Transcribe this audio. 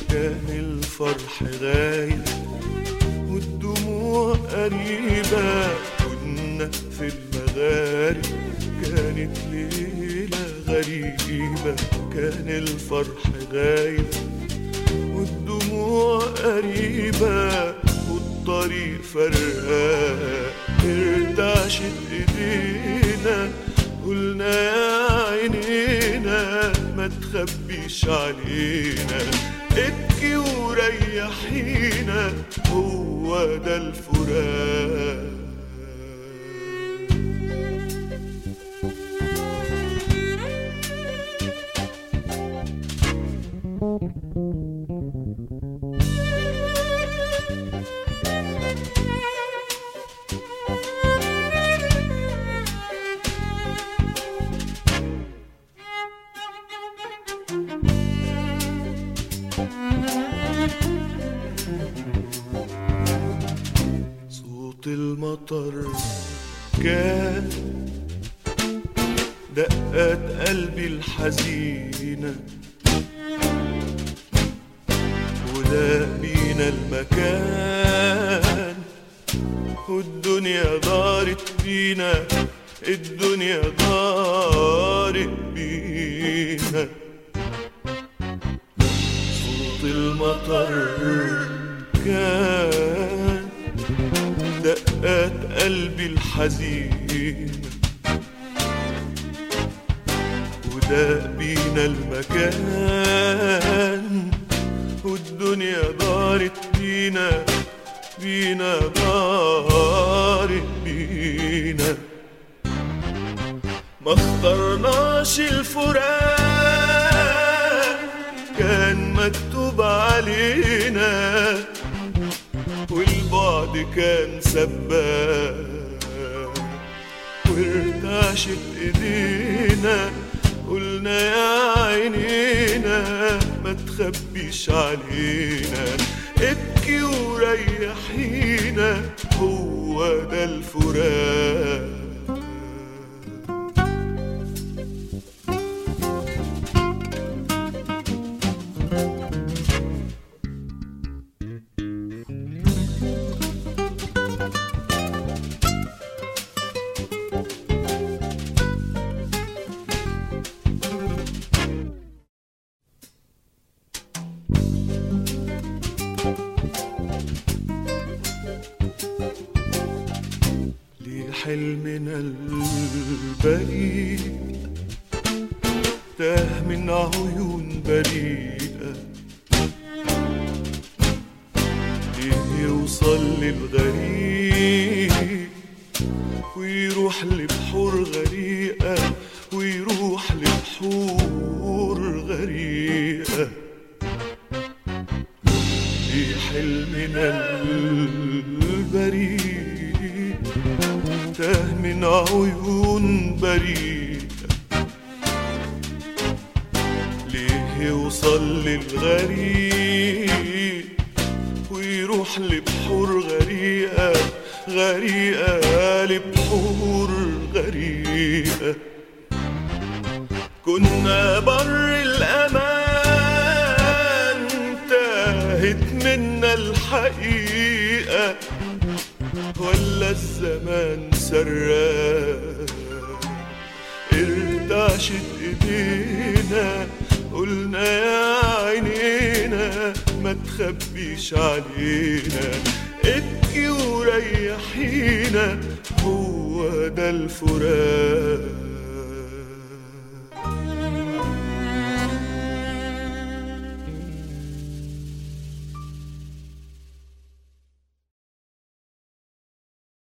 كان الفرح غايب والدموع قريبة كنا في المغارب كانت ليلة غريبة كان الفرح غايب والدموع قريبة والطريق فرقان ارتعشت ايدينا قلنا يا عينينا ما تخبيش علينا ابكي وريحينا هو ده الفراق صوت المطر كان دقات قلبي الحزينة وده بينا المكان والدنيا دارت بينا الدنيا دارت بينا صوت المطر كان دقات قلبي الحزين وده بينا المكان والدنيا دارت بينا بينا دارت بينا ما اخترناش الفراق كان مكتوب علينا والبعد كان سباق وارتعشت ايدينا قلنا يا عينينا ما تخبيش علينا ابكي وريحينا هو ده الفراق لحلمنا البريء تاه من عيون بريئة ليه يوصل للغريق ويروح لبحور غريقة ويروح لبحور غريقة لحلمنا البريء تاه من عيون بريئة ليه يوصل للغريق ويروح لبحور غريقة غريقة لبحور غريقة كنا بر الأمان تاهت منا الحقيقة ولا الزمان سراق ارتعشت ايدينا قلنا يا عينينا ما تخبيش علينا ابكي وريحينا هو ده الفراق